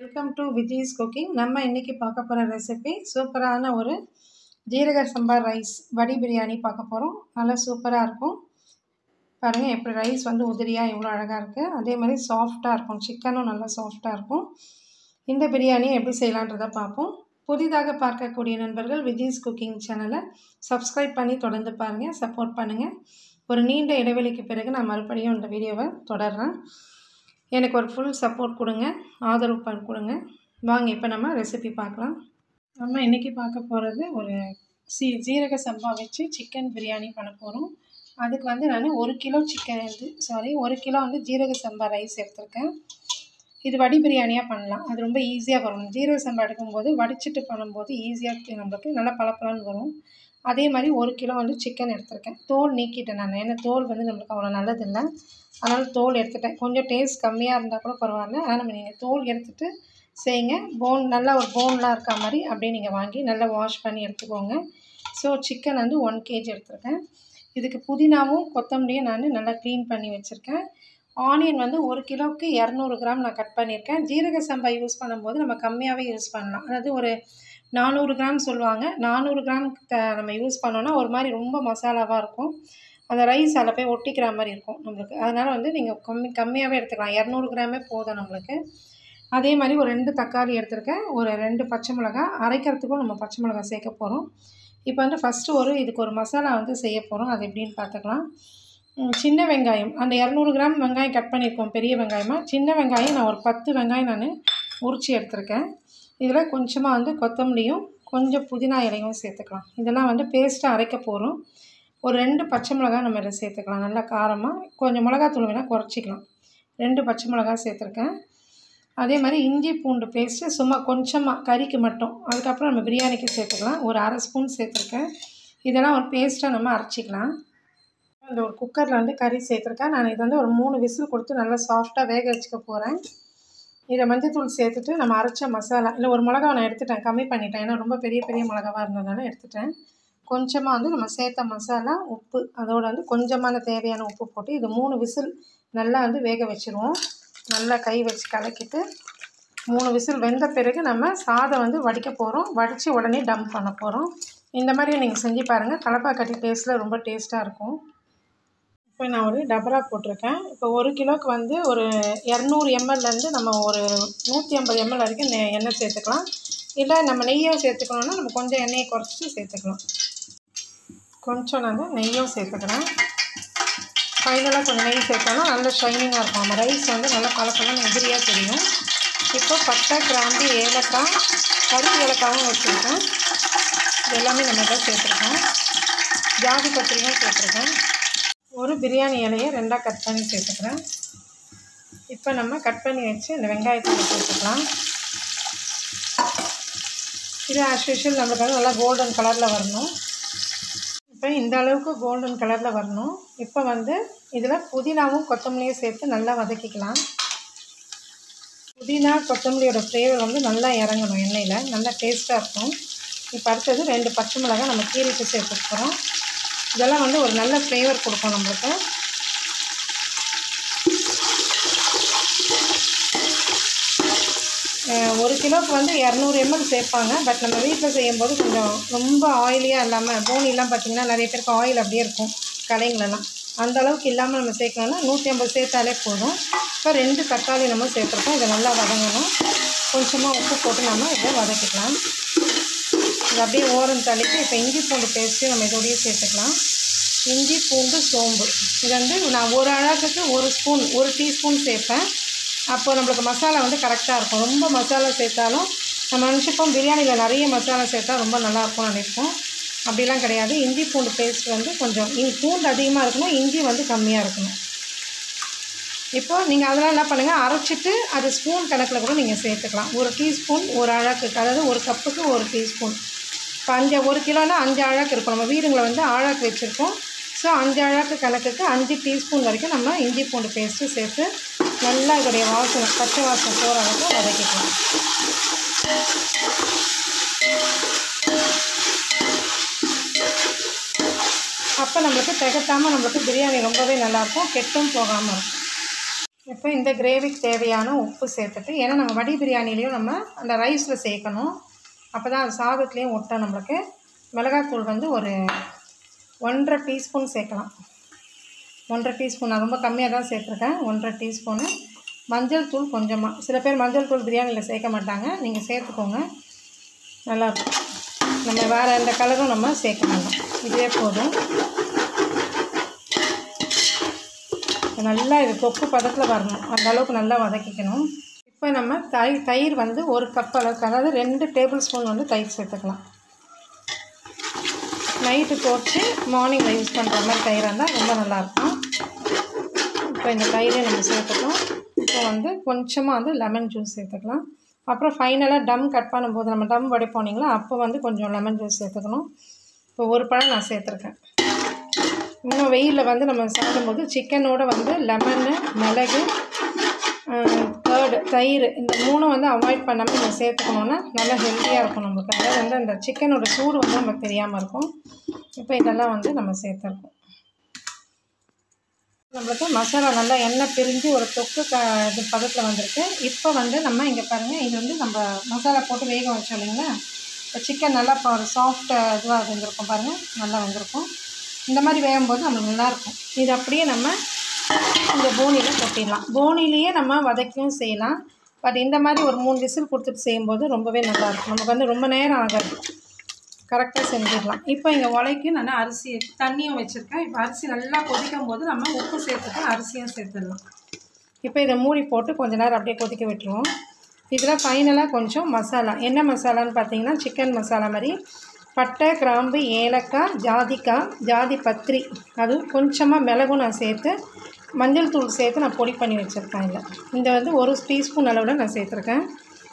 welcome to Vijay's cooking நம்ம இன்றைக்கி பார்க்க போகிற ரெசிபி சூப்பரான ஒரு ஜீரக சம்பா ரைஸ் வடி பிரியாணி பார்க்க போகிறோம் நல்லா சூப்பராக இருக்கும் பாருங்கள் எப்படி ரைஸ் வந்து உதிரியாக எவ்வளோ அழகாக இருக்குது அதே மாதிரி சாஃப்டாக இருக்கும் சிக்கனும் நல்லா சாஃப்டாக இருக்கும் இந்த பிரியாணியை எப்படி செய்யலான்றதை பார்ப்போம் புதிதாக பார்க்கக்கூடிய நண்பர்கள் விஜய்ஸ் குக்கிங் சேனலை சப்ஸ்கிரைப் பண்ணி தொடர்ந்து பாருங்கள் சப்போர்ட் பண்ணுங்கள் ஒரு நீண்ட இடைவெளிக்கு பிறகு நான் மறுபடியும் இந்த வீடியோவை தொடர்றேன் எனக்கு ஒரு ஃபுல் சப்போர்ட் கொடுங்க ஆதரவு ப கொடுங்க வாங்க இப்போ நம்ம ரெசிபி பார்க்கலாம் நம்ம இன்றைக்கி பார்க்க போகிறது ஒரு சி ஜீரக சம்பா வச்சு சிக்கன் பிரியாணி பண்ண போகிறோம் அதுக்கு வந்து நான் ஒரு கிலோ சிக்கன் வந்து சாரி ஒரு கிலோ வந்து ஜீரக சம்பா ரைஸ் எடுத்திருக்கேன் இது வடி பிரியாணியாக பண்ணலாம் அது ரொம்ப ஈஸியாக வரும் ஜீரக சம்பா எடுக்கும்போது வடிச்சிட்டு பண்ணும்போது ஈஸியாக நம்மளுக்கு நல்லா பளபளன்னு வரும் அதே மாதிரி ஒரு கிலோ வந்து சிக்கன் எடுத்திருக்கேன் தோல் நீக்கிட்டேன் நான் ஏன்னா தோல் வந்து நம்மளுக்கு அவ்வளோ நல்லதில்லை அதனால் தோல் எடுத்துட்டேன் கொஞ்சம் டேஸ்ட் கம்மியாக இருந்தால் கூட பரவாயில்ல ஆனால் நம்ம நீங்கள் தோல் எடுத்துகிட்டு செய்யுங்க போன் நல்லா ஒரு போன்லாம் இருக்க மாதிரி அப்படியே நீங்கள் வாங்கி நல்லா வாஷ் பண்ணி எடுத்துக்கோங்க ஸோ சிக்கன் வந்து ஒன் கேஜி எடுத்திருக்கேன் இதுக்கு புதினாவும் கொத்தமல்லியும் நான் நல்லா க்ளீன் பண்ணி வச்சுருக்கேன் ஆனியன் வந்து ஒரு கிலோவுக்கு இரநூறு கிராம் நான் கட் பண்ணியிருக்கேன் ஜீரக சம்பா யூஸ் பண்ணும்போது நம்ம கம்மியாகவே யூஸ் பண்ணலாம் அதாவது ஒரு நானூறு கிராம் சொல்லுவாங்க நானூறு கிராம் த நம்ம யூஸ் பண்ணோன்னா ஒரு மாதிரி ரொம்ப மசாலாவாக இருக்கும் அந்த ரைஸ் அதில் போய் ஒட்டிக்கிற மாதிரி இருக்கும் நம்மளுக்கு அதனால் வந்து நீங்கள் கம்மி கம்மியாகவே எடுத்துக்கலாம் இரநூறு கிராமே போதும் நம்மளுக்கு அதே மாதிரி ஒரு ரெண்டு தக்காளி எடுத்திருக்கேன் ஒரு ரெண்டு பச்சை மிளகா அரைக்கிறதுக்கும் நம்ம பச்சை மிளகா சேர்க்க போகிறோம் இப்போ வந்து ஃபஸ்ட்டு ஒரு இதுக்கு ஒரு மசாலா வந்து செய்ய போகிறோம் அது எப்படின்னு பார்த்துக்கலாம் சின்ன வெங்காயம் அந்த இரநூறு கிராம் வெங்காயம் கட் பண்ணியிருக்கோம் பெரிய வெங்காயமாக சின்ன வெங்காயம் நான் ஒரு பத்து வெங்காயம் நான் உரித்து எடுத்திருக்கேன் இதில் கொஞ்சமாக வந்து கொத்தமல்லியும் கொஞ்சம் புதினா இலையும் சேர்த்துக்கலாம் இதெல்லாம் வந்து பேஸ்ட்டாக அரைக்க போகிறோம் ஒரு ரெண்டு பச்சை மிளகா நம்ம இதில் சேர்த்துக்கலாம் நல்லா காரமாக கொஞ்சம் மிளகாத்தூள் வேணால் குறைச்சிக்கலாம் ரெண்டு பச்சை மிளகா சேர்த்துருக்கேன் அதே மாதிரி இஞ்சி பூண்டு பேஸ்ட்டு சும்மா கொஞ்சமாக கறிக்கு மட்டும் அதுக்கப்புறம் நம்ம பிரியாணிக்கு சேர்த்துக்கலாம் ஒரு அரை ஸ்பூன் சேர்த்துருக்கேன் இதெல்லாம் ஒரு பேஸ்ட்டாக நம்ம அரைச்சிக்கலாம் இந்த ஒரு குக்கரில் வந்து கறி சேர்த்துருக்கேன் நான் இதை வந்து ஒரு மூணு விசில் கொடுத்து நல்லா சாஃப்டாக வேக வச்சுக்க போகிறேன் இதை மஞ்சத்தூள் சேர்த்துட்டு நம்ம அரைச்ச மசாலா இல்லை ஒரு மிளகா நான் எடுத்துட்டேன் கம்மி பண்ணிட்டேன் ஏன்னா ரொம்ப பெரிய பெரிய மிளகாவாக இருந்ததுனால எடுத்துட்டேன் கொஞ்சமாக வந்து நம்ம சேர்த்த மசாலா உப்பு அதோடு வந்து கொஞ்சமான தேவையான உப்பு போட்டு இது மூணு விசில் நல்லா வந்து வேக வச்சுருவோம் நல்லா கை வச்சு கலக்கிட்டு மூணு விசில் வெந்த பிறகு நம்ம சாதம் வந்து வடிக்க போகிறோம் வடித்து உடனே டம்ப் பண்ண போகிறோம் இந்த மாதிரி நீங்கள் செஞ்சு பாருங்கள் கலப்பா கட்டி டேஸ்ட்டில் ரொம்ப டேஸ்ட்டாக இருக்கும் இப்போ நான் ஒரு டபரா போட்டிருக்கேன் இப்போ ஒரு கிலோவுக்கு வந்து ஒரு இரநூறு எம்எல்லேருந்து நம்ம ஒரு நூற்றி ஐம்பது எம்எல் வரைக்கும் நெ- எண்ணெய் சேர்த்துக்கலாம் இல்லை நம்ம நெய்யை சேர்த்துக்கணுன்னா நம்ம கொஞ்சம் எண்ணெயை குறைச்சிட்டு சேர்த்துக்கலாம் கொஞ்சம் நான் நெய்யும் சேர்த்துக்கிறேன் ஃபைனலாக கொஞ்சம் நெய் சேர்த்தோன்னா நல்ல ஷைனிங்காக இருக்கும் நம்ம ரைஸ் வந்து நல்லா கலக்கலன்னு எதிரியாக தெரியும் இப்போ பட்டை கிராம்பு ஏலக்காய் கருப்பு ஏலக்காவும் வச்சுருக்கேன் இது எல்லாமே நம்ம இதை சேர்த்துருக்கோம் ஜாதி பத்திரியும் சேர்த்துருக்கேன் ஒரு பிரியாணி இலையை ரெண்டாக கட் பண்ணி சேர்த்துக்கிறேன் இப்போ நம்ம கட் பண்ணி வச்சு இந்த வெங்காயத்தை சேர்த்துக்கலாம் இது ஆஸ் யூஷுவல் நம்மளுக்கு வந்து நல்லா கோல்டன் கலரில் வரணும் இப்போ இந்த அளவுக்கு கோல்டன் கலரில் வரணும் இப்போ வந்து இதில் புதினாவும் கொத்தமல்லியும் சேர்த்து நல்லா வதக்கிக்கலாம் புதினா கொத்தமல்லியோட ஃப்ளேவர் வந்து நல்லா இறங்கணும் எண்ணெயில் நல்லா டேஸ்ட்டாக இருக்கும் இப்போ அடுத்தது ரெண்டு பச்சை மிளகாய் நம்ம கீரிட்டு சேர்த்துக்க போகிறோம் இதெல்லாம் வந்து ஒரு நல்ல ஃப்ளேவர் கொடுக்கும் நம்மளுக்கு அஹ் ஒரு கிலோவுக்கு வந்து இரநூறு எம்எல் சேர்ப்பாங்க பட் நம்ம வீட்டில் செய்யும்போது கொஞ்சம் ரொம்ப ஆயிலியாக இல்லாமல் போனிலாம் பார்த்திங்கன்னா நிறைய பேருக்கு ஆயில் அப்படியே இருக்கும் கடைங்களெல்லாம் அந்த அளவுக்கு இல்லாமல் நம்ம சேர்க்கணும்னா நூற்றி ஐம்பது சேர்த்தாலே போதும் இப்போ ரெண்டு தக்காளி நம்ம சேர்த்துருக்கோம் இதை நல்லா வதங்கணும் கொஞ்சமாக உப்பு போட்டு நம்ம இதை வதக்கிக்கலாம் இது அப்படியே ஓரம் தள்ளிட்டு இப்போ இஞ்சி பூண்டு பேஸ்ட்டு நம்ம இதோடய சேர்த்துக்கலாம் இஞ்சி பூண்டு சோம்பு இது வந்து நான் ஒரு அழகுக்கு ஒரு ஸ்பூன் ஒரு டீஸ்பூன் சேர்ப்பேன் அப்போ நம்மளுக்கு மசாலா வந்து கரெக்டாக இருக்கும் ரொம்ப மசாலா சேர்த்தாலும் நம்ம நினச்சிப்போம் பிரியாணியில் நிறைய மசாலா சேர்த்தா ரொம்ப நல்லாயிருக்கும்னு நினைப்போம் அப்படிலாம் கிடையாது இஞ்சி பூண்டு பேஸ்ட் வந்து கொஞ்சம் இ- பூண்டு அதிகமாக இருக்கணும் இஞ்சி வந்து கம்மியாக இருக்கணும் இப்போ நீங்கள் அதெல்லாம் என்ன பண்ணுங்கள் அரைச்சிட்டு அது ஸ்பூன் கணக்கில் கூட நீங்கள் சேர்த்துக்கலாம் ஒரு டீஸ்பூன் ஒரு அழகுக்கு அதாவது ஒரு கப்புக்கு ஒரு டீஸ்பூன் இப்போ அஞ்சு ஒரு கிலோனா அஞ்சு அழகு இருக்கும் நம்ம வீடுங்களை வந்து ஆழாக்கு வச்சுருக்கோம் ஸோ அஞ்சு அழகு கணக்குக்கு அஞ்சு டீஸ்பூன் வரைக்கும் நம்ம இஞ்சி பூண்டு பேஸ்ட்டு சேர்த்து நல்லா இதோடைய வாசனை பச்சை வாசனை போகிற அளவுக்கு வதக்கிக்கலாம் அப்போ நம்மளுக்கு திகட்டாமல் நம்மளுக்கு பிரியாணி ரொம்பவே நல்லாயிருக்கும் கெட்டும் போகாமல் இருக்கும் இப்போ இந்த கிரேவிக்கு தேவையான உப்பு சேர்த்துட்டு ஏன்னா நம்ம வடி பிரியாணிலையும் நம்ம அந்த ரைஸில் சேர்க்கணும் அப்போ தான் அது சாதத்துலேயும் ஒட்டும் நம்மளுக்கு மிளகாத்தூள் வந்து ஒரு ஒன்றரை டீஸ்பூன் சேர்க்கலாம் ஒன்றரை டீஸ்பூன் நான் ரொம்ப கம்மியாக தான் சேர்த்துருக்கேன் ஒன்றரை டீஸ்பூனு மஞ்சள் தூள் கொஞ்சமாக சில பேர் மஞ்சள் தூள் பிரியாணியில் சேர்க்க மாட்டாங்க நீங்கள் சேர்த்துக்கோங்க நல்லாயிருக்கும் நம்ம வேறு எந்த கலரும் நம்ம சேர்க்க வேண்டாம் இதுவே போதும் நல்லா இது தொக்கு பதத்தில் வரணும் அந்த அளவுக்கு நல்லா வதக்கிக்கணும் இப்போ நம்ம தயிர் தயிர் வந்து ஒரு கப் அளவுக்கு அதாவது ரெண்டு டேபிள் ஸ்பூன் வந்து தயிர் சேர்த்துக்கலாம் நைட்டு போட்டு மார்னிங்கில் யூஸ் பண்ணுற மாதிரி தயிராக இருந்தால் ரொம்ப நல்லாயிருக்கும் இப்போ இந்த தயிரை நம்ம சேர்த்துக்கலாம் இப்போ வந்து கொஞ்சமாக வந்து லெமன் ஜூஸ் சேர்த்துக்கலாம் அப்புறம் ஃபைனலாக டம் கட் பண்ணும்போது நம்ம டம் வடைப்போனீங்களா அப்போ வந்து கொஞ்சம் லெமன் ஜூஸ் சேர்த்துக்கணும் இப்போ ஒரு பழம் நான் சேர்த்துருக்கேன் இன்னும் வெயிலில் வந்து நம்ம சாப்பிடும்போது சிக்கனோட வந்து லெமனு மிளகு கேர்டு தயிர் இந்த மூணும் வந்து அவாய்ட் பண்ணாமல் நம்ம சேர்த்துக்கணுன்னா நல்லா ஹெல்த்தியாக இருக்கும் நம்மளுக்கு அதாவது வந்து அந்த சிக்கனோட சூடு வந்து நமக்கு தெரியாமல் இருக்கும் இப்போ இதெல்லாம் வந்து நம்ம சேர்த்துருக்கோம் நம்மளுக்கு மசாலா நல்லா எண்ணெய் பிரிஞ்சு ஒரு தொக்கு க இது பதத்தில் வந்திருக்கு இப்போ வந்து நம்ம இங்கே பாருங்கள் இது வந்து நம்ம மசாலா போட்டு வேக வச்சோம் இல்லைங்களா இப்போ சிக்கன் நல்லா இப்போ ஒரு சாஃப்ட் இதுவாக வெந்திருக்கும் பாருங்கள் நல்லா வந்திருக்கும் இந்த மாதிரி வேகும்போது நம்மளுக்கு நல்லாயிருக்கும் இது அப்படியே நம்ம இந்த போனியில் கொட்டிடலாம் போனிலேயே நம்ம வதக்கியும் செய்யலாம் பட் இந்த மாதிரி ஒரு மூணு விசில் கொடுத்துட்டு செய்யும்போது ரொம்பவே நல்லாயிருக்கும் நமக்கு வந்து ரொம்ப நேரம் ஆகாது கரெக்டாக செஞ்சிடலாம் இப்போ இங்கே உலைக்கு நான் அரிசி தண்ணியும் வச்சுருக்கேன் இப்போ அரிசி நல்லா கொதிக்கும் போது நம்ம உப்பு சேர்த்துட்டு அரிசியும் சேர்த்துடலாம் இப்போ இதை மூடி போட்டு கொஞ்ச நேரம் அப்படியே கொதிக்க விட்டுருவோம் இதில் ஃபைனலாக கொஞ்சம் மசாலா என்ன மசாலான்னு பார்த்தீங்கன்னா சிக்கன் மசாலா மாதிரி பட்டை கிராம்பு ஏலக்காய் ஜாதிக்காய் ஜாதி பத்திரி அது கொஞ்சமாக மிளகும் நான் சேர்த்து மஞ்சள் தூள் சேர்த்து நான் பொடி பண்ணி வச்சுருக்கேன் இதில் இந்த வந்து ஒரு டீஸ்பூன் அளவில் நான் சேர்த்துருக்கேன்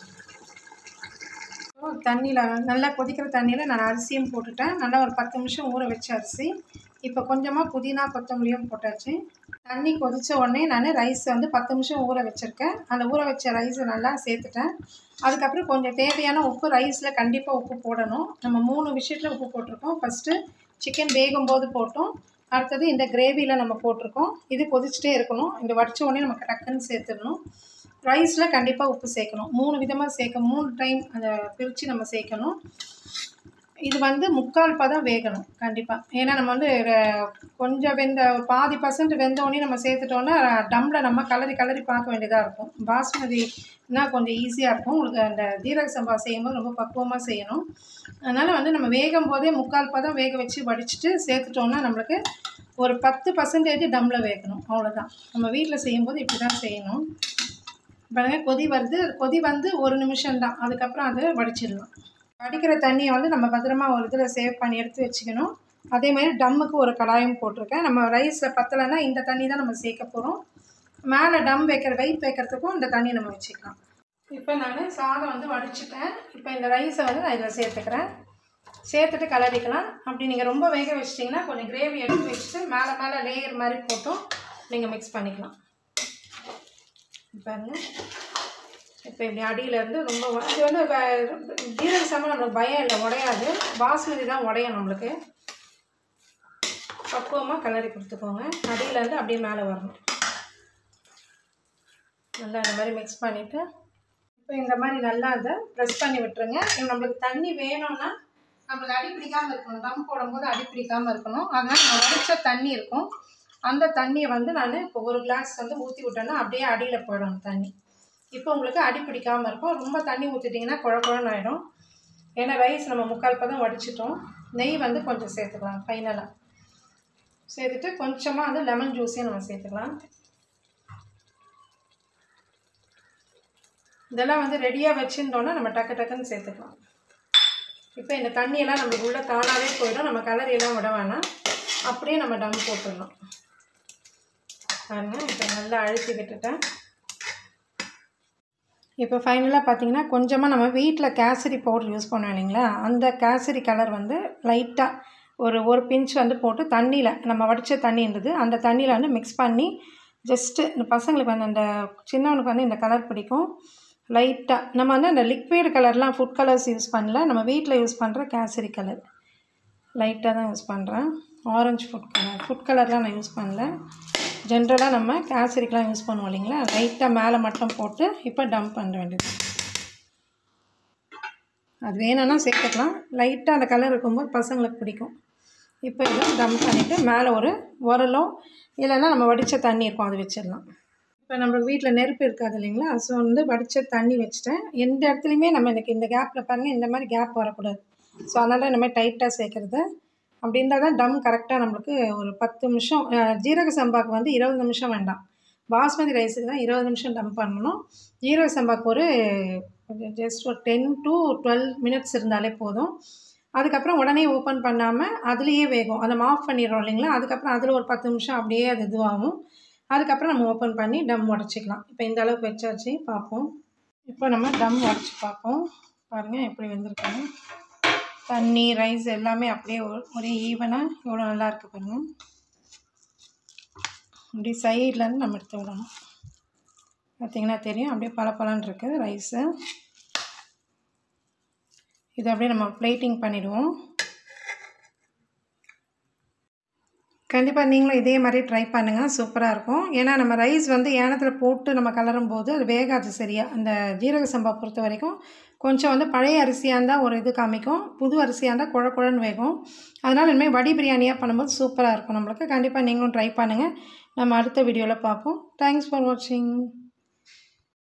தண்ணியில் நல்லா கொதிக்கிற தண்ணியில் நான் அரிசியும் போட்டுட்டேன் நல்லா ஒரு பத்து நிமிஷம் ஊற வச்ச அரிசி இப்போ கொஞ்சமாக புதினா கொத்தமல்லியும் போட்டாச்சு தண்ணி கொதித்த உடனே நான் ரைஸ் வந்து பத்து நிமிஷம் ஊற வச்சுருக்கேன் அந்த ஊற வச்ச ரைஸை நல்லா சேர்த்துட்டேன் அதுக்கப்புறம் கொஞ்சம் தேவையான உப்பு ரைஸில் கண்டிப்பாக உப்பு போடணும் நம்ம மூணு விஷயத்தில் உப்பு போட்டிருக்கோம் ஃபஸ்ட்டு சிக்கன் வேகும் போது போட்டோம் அடுத்தது இந்த கிரேவியில் நம்ம போட்டிருக்கோம் இது கொதிச்சுட்டே இருக்கணும் இந்த வடித்த உடனே நம்ம டக்குன்னு சேர்த்துடணும் ரைஸில் கண்டிப்பாக உப்பு சேர்க்கணும் மூணு விதமாக சேர்க்க மூணு டைம் அதை பிரித்து நம்ம சேர்க்கணும் இது வந்து முக்கால் பதம் வேகணும் கண்டிப்பாக ஏன்னா நம்ம வந்து ர- கொஞ்சம் வெந்த ஒரு பாதி பர்சன்ட் வெந்தோடனே நம்ம சேர்த்துட்டோன்னா டம்மில் நம்ம கலரி கலரி பார்க்க வேண்டியதாக இருக்கும் பாஸ்மதினா கொஞ்சம் ஈஸியாக இருக்கும் உங்களுக்கு அந்த ஜீரக சம்பா செய்யும்போது ரொம்ப பக்குவமாக செய்யணும் அதனால் வந்து நம்ம வேகும் போதே முக்கால் பதம் வேக வச்சு வடிச்சிட்டு சேர்த்துட்டோம்னா நம்மளுக்கு ஒரு பத்து பர்சன்டேஜ் டம்மில் வேகணும் அவ்வளோதான் நம்ம வீட்டில் செய்யும்போது இப்படி தான் செய்யணும் பாருங்க கொதி வருது கொதி வந்து ஒரு நிமிஷம் தான் அதுக்கப்புறம் அதை வடிச்சிடலாம் வடிக்கிற தண்ணியை வந்து நம்ம பத்திரமா ஒரு இதில் சேவ் பண்ணி எடுத்து வச்சுக்கணும் அதே மாதிரி டம்முக்கு ஒரு கடாயம் போட்டிருக்கேன் நம்ம ரைஸில் பத்தலைன்னா இந்த தண்ணி தான் நம்ம சேர்க்க போகிறோம் மேலே டம் வைக்கிற வெயிட் வைக்கிறதுக்கும் இந்த தண்ணி நம்ம வச்சுக்கலாம் இப்போ நான் சாதம் வந்து வடிச்சிட்டேன் இப்போ இந்த ரைஸை வந்து நான் இதில் சேர்த்துக்கிறேன் சேர்த்துட்டு கலரிக்கலாம் அப்படி நீங்கள் ரொம்ப வேக வச்சிட்டிங்கன்னா கொஞ்சம் கிரேவி எடுத்து வச்சுட்டு மேலே மேலே லேயர் மாதிரி போட்டும் நீங்கள் மிக்ஸ் பண்ணிக்கலாம் பாருங்க இப்போ இப்படி அடியிலேருந்து ரொம்ப உட- இது வந்து வ- ஜீரக சம்பளம் நம்மளுக்கு பயம் இல்லை உடையாது பாஸ்மதி தான் உடையும் நம்மளுக்கு பக்குவமாக கலரி கொடுத்துக்கோங்க அடியிலேருந்து அப்படியே மேலே வரணும் நல்லா இந்த மாதிரி மிக்ஸ் பண்ணிவிட்டு இப்போ இந்த மாதிரி நல்லா அதை ப்ரெஸ் பண்ணி விட்டுருங்க இப்போ நம்மளுக்கு தண்ணி வேணும்னா நம்மளுக்கு அடி பிடிக்காமல் இருக்கணும் தம் போடும்போது அடி பிடிக்காமல் இருக்கணும் அதனால் நம்ம உடைச்ச தண்ணி இருக்கும் அந்த தண்ணியை வந்து நான் இப்போ ஒரு கிளாஸ் வந்து ஊற்றி விட்டேன்னா அப்படியே அடியில் போயிடும் தண்ணி இப்போ உங்களுக்கு அடி பிடிக்காமல் இருக்கும் ரொம்ப தண்ணி ஊற்றிட்டிங்கன்னா குழ குழன்னு ஆகிடும் ஏன்னா ரைஸ் நம்ம முக்கால் பதம் வடிச்சிட்டோம் நெய் வந்து கொஞ்சம் சேர்த்துக்கலாம் ஃபைனலாக சேர்த்துட்டு கொஞ்சமாக வந்து லெமன் ஜூஸையும் நம்ம சேர்த்துக்கலாம் இதெல்லாம் வந்து ரெடியாக வச்சுருந்தோன்னா நம்ம டக்கு டக்குன்னு சேர்த்துக்கலாம் இப்போ இந்த தண்ணியெல்லாம் நம்மளுக்கு உள்ளே தானாகவே போயிடும் நம்ம கலர் எல்லாம் விட வேணாம் அப்படியே நம்ம டம் போட்டுடலாம் பாருங்க இப்போ நல்லா அழுத்தி விட்டுட்டேன் இப்போ ஃபைனலாக பார்த்தீங்கன்னா கொஞ்சமாக நம்ம வீட்டில் கேசரி பவுடர் யூஸ் பண்ணோம் இல்லைங்களா அந்த கேசரி கலர் வந்து லைட்டாக ஒரு ஒரு பிஞ்ச் வந்து போட்டு தண்ணியில் நம்ம வடித்த தண்ணி இருந்தது அந்த தண்ணியில் வந்து மிக்ஸ் பண்ணி ஜஸ்ட்டு இந்த பசங்களுக்கு வந்து அந்த சின்னவனுக்கு வந்து இந்த கலர் பிடிக்கும் லைட்டாக நம்ம வந்து அந்த லிக்விட் கலர்லாம் ஃபுட் கலர்ஸ் யூஸ் பண்ணல நம்ம வீட்டில் யூஸ் பண்ணுற கேசரி கலர் லைட்டாக தான் யூஸ் பண்ணுறேன் ஆரஞ்சு ஃபுட் கலர் ஃபுட் கலர்லாம் நான் யூஸ் பண்ணல ஜென்ரலாக நம்ம கேசரிக்கெலாம் யூஸ் பண்ணுவோம் இல்லைங்களா லைட்டாக மேலே மட்டும் போட்டு இப்போ டம்ப் பண்ண வேண்டியது அது வேணும்னா சேர்த்துக்கலாம் லைட்டாக அந்த கலர் இருக்கும்போது பசங்களுக்கு பிடிக்கும் இப்போ இதை டம்ப் பண்ணிவிட்டு மேலே ஒரு உரலோ இல்லைன்னா நம்ம வடித்த தண்ணி இருக்கும் அது வச்சிடலாம் இப்போ நம்மளுக்கு வீட்டில் நெருப்பு இருக்காது இல்லைங்களா ஸோ வந்து வடித்த தண்ணி வச்சுட்டேன் எந்த இடத்துலையுமே நம்ம எனக்கு இந்த கேப்பில் பாருங்கள் இந்த மாதிரி கேப் வரக்கூடாது ஸோ அதனால் இந்த மாதிரி டைட்டாக சேர்க்குறது அப்படி இருந்தால் தான் டம் கரெக்டாக நம்மளுக்கு ஒரு பத்து நிமிஷம் அஹ், ஜீரக சம்பாக்கு வந்து இருபது நிமிஷம் வேண்டாம் பாஸ்மதி ரைஸுக்கு தான் இருபது நிமிஷம் டம் பண்ணணும் ஜீரக சம்பாக்கு ஒரு ஜஸ்ட் ஒரு டென் டு டுவெல் மினிட்ஸ் இருந்தாலே போதும் அதுக்கப்புறம் உடனே ஓப்பன் பண்ணாமல் அதுலேயே வேகும் அதை ஆஃப் பண்ணிடுறோம் இல்லைங்களா அதுக்கப்புறம் அதில் ஒரு பத்து நிமிஷம் அப்படியே அது இதுவாகும் அதுக்கப்புறம் நம்ம ஓப்பன் பண்ணி டம் உடச்சிக்கலாம் இப்போ இந்த அளவுக்கு வச்சாச்சு பார்ப்போம் இப்போ நம்ம டம் உடச்சி பார்ப்போம் பாருங்கள் எப்படி வந்திருக்காங்க தண்ணி ரைஸ் எல்லாமே அப்படியே ஒ- ஒரே ஈவனாக எவ்வளோ நல்லா இருக்குது பாருங்கள் இப்படி சைட்லேருந்து நம்ம எடுத்து விடணும் பார்த்தீங்கன்னா தெரியும் அப்படியே பளபளன்னு இருக்குது ரைஸு இது அப்படியே நம்ம பிளேட்டிங் பண்ணிவிடுவோம் கண்டிப்பாக நீங்களும் இதே மாதிரி ட்ரை பண்ணுங்கள் சூப்பராக இருக்கும் ஏன்னா நம்ம ரைஸ் வந்து ஏனத்தில் போட்டு நம்ம கலரும் போது அது வேகாது சரியாக அந்த ஜீரக சம்பா பொறுத்த வரைக்கும் கொஞ்சம் வந்து பழைய அரிசியாக இருந்தால் ஒரு இது காமிக்கும் புது அரிசியாக இருந்தால் குழ குழன்னு வேகும் அதனால் இனிமேல் வடி பிரியாணியாக பண்ணும்போது சூப்பராக இருக்கும் நம்மளுக்கு கண்டிப்பாக நீங்களும் ட்ரை பண்ணுங்கள் நம்ம அடுத்த வீடியோவில் பார்ப்போம் தேங்க்ஸ் ஃபார் வாட்சிங்